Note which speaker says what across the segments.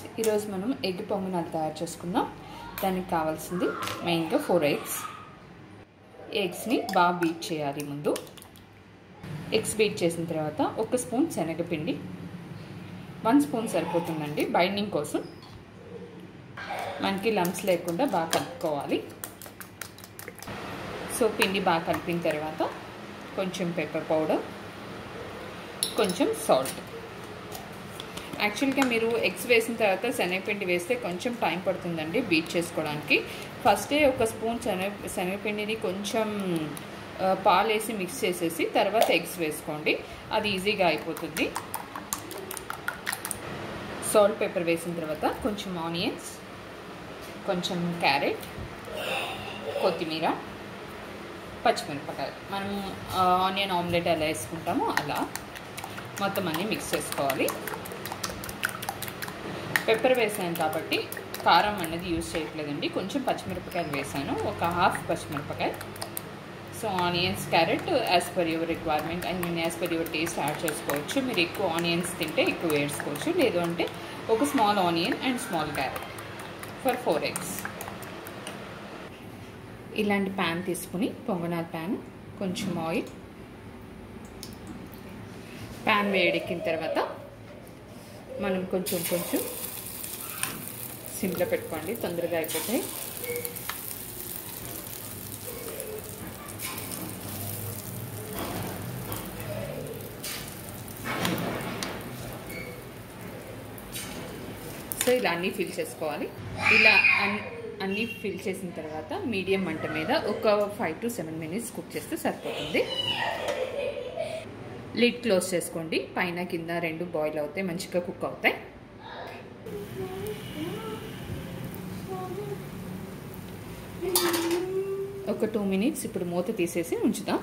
Speaker 1: ఈరోజు మనం ఎగ్ పొంగనాలు తయారు చేసుకుందాం దానికి కావాల్సింది మెయిన్గా ఫోర్ ఎగ్స్ ఎగ్స్ని బాగా బీట్ చేయాలి ముందు ఎగ్స్ బీట్ చేసిన తర్వాత ఒక స్పూన్ శనగపిండి వన్ స్పూన్ సరిపోతుందండి బైండింగ్ కోసం మనకి లంప్స్ లేకుండా బాగా కలుపుకోవాలి సో పిండి బాగా కలిపిన తర్వాత కొంచెం పెప్పర్ పౌడర్ కొంచెం సాల్ట్ యాక్చువల్గా మీరు ఎగ్స్ వేసిన తర్వాత శనగపిండి వేస్తే కొంచెం టైం పడుతుందండి బీట్ చేసుకోవడానికి ఫస్టే ఒక స్పూన్ శనగ శనగపిండిని కొంచెం పాలు వేసి మిక్స్ చేసేసి తర్వాత ఎగ్స్ వేసుకోండి అది ఈజీగా అయిపోతుంది సాల్ట్ పేపర్ వేసిన తర్వాత కొంచెం ఆనియన్స్ కొంచెం క్యారెట్ కొత్తిమీర పచ్చిమిరపకాయలు మనం ఆనియన్ ఆమ్లెట్ ఎలా వేసుకుంటామో అలా మొత్తం అన్నీ మిక్స్ చేసుకోవాలి పెప్పర్ వేసాను కాబట్టి కారం అనేది యూజ్ చేయట్లేదండి కొంచెం పచ్చిమిరపకాయలు వేసాను ఒక హాఫ్ పచ్చిమిరపకాయ so onions carrot as per your requirement I mean as per your taste add చేసుకోవచ్చు మీరు ఎక్కువ ఆనియన్స్ తింటే ఎక్కువ వేసుకోవచ్చు లేదు అంటే ఒక small onion and small carrot for four eggs ఇలాంటి ప్యాన్ తీసుకుని పొంగనాల ప్యాన్ కొంచెం ఆయిల్ ప్యాన్ వేడెక్కిన తర్వాత మనం కొంచెం కొంచెం సిమ్లో పెట్టుకోండి తొందరగా అయిపోతాయి సో ఇలా అన్నీ ఫిల్ చేసుకోవాలి ఇలా అన్నీ ఫిల్ చేసిన తర్వాత మీడియం మంట మీద ఒక five to seven minutes cook చేస్తే సరిపోతుంది లిడ్ క్లోజ్ చేసుకోండి పైన కింద రెండు బాయిల్ అవుతాయి మంచిగా కుక్ అవుతాయి ఒక టూ మినిట్స్ ఇప్పుడు మూత తీసేసి ఉంచుదాం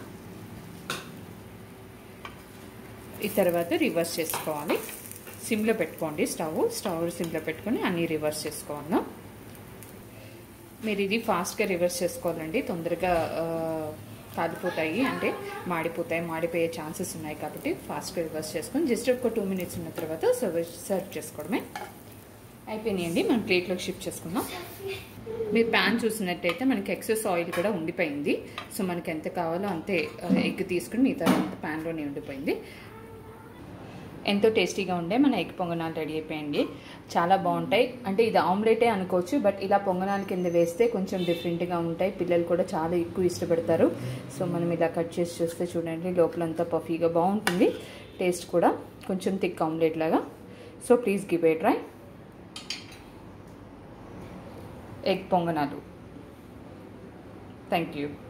Speaker 1: ఈ తర్వాత రివర్స్ చేసుకోవాలి సిమ్లో పెట్టుకోండి స్టవ్ స్టవ్ సిమ్లో పెట్టుకొని అన్నీ రివర్స్ చేసుకోవాలి మీరు ఇది ఫాస్ట్గా రివర్స్ చేసుకోవాలండి తొందరగా కాలిపోతాయి అంటే మాడిపోతాయి మాడిపోయే ఛాన్సెస్ ఉన్నాయి కాబట్టి ఫాస్ట్గా రివర్స్ చేసుకొని జస్ట్ ఒక టూ మినిట్స్ ఉన్న తర్వాత సర్వ్ సర్వ్ చేసుకోవడమే అయిపోయినాయండి మనం ప్లేట్లోకి షిఫ్ట్ చేసుకుందాం మీరు ప్యాన్ చూసినట్టయితే మనకి ఎక్సెస్ ఆయిల్ కూడా ఉండిపోయింది సో మనకి ఎంత కావాలో అంతే ఎగ్ తీసుకుని మిగతా అంత ప్యాన్లోనే ఉండిపోయింది ఎంతో టేస్టీగా ఉండే మన ఎగ్ పొంగనాలు రెడీ అయిపోయండి చాలా బాగుంటాయి అంటే ఇది ఆమ్లెటే అనుకోవచ్చు బట్ ఇలా పొంగనాల కింద వేస్తే కొంచెం డిఫరెంట్గా ఉంటాయి పిల్లలు కూడా చాలా ఎక్కువ ఇష్టపడతారు సో మనం ఇలా కట్ చేసి చూస్తే చూడండి లోపలంతా పఫీగా బాగుంటుంది టేస్ట్ కూడా కొంచెం థిక్ ఆమ్లెట్ లాగా so please give a try egg పొంగనాలు థ్యాంక్ యూ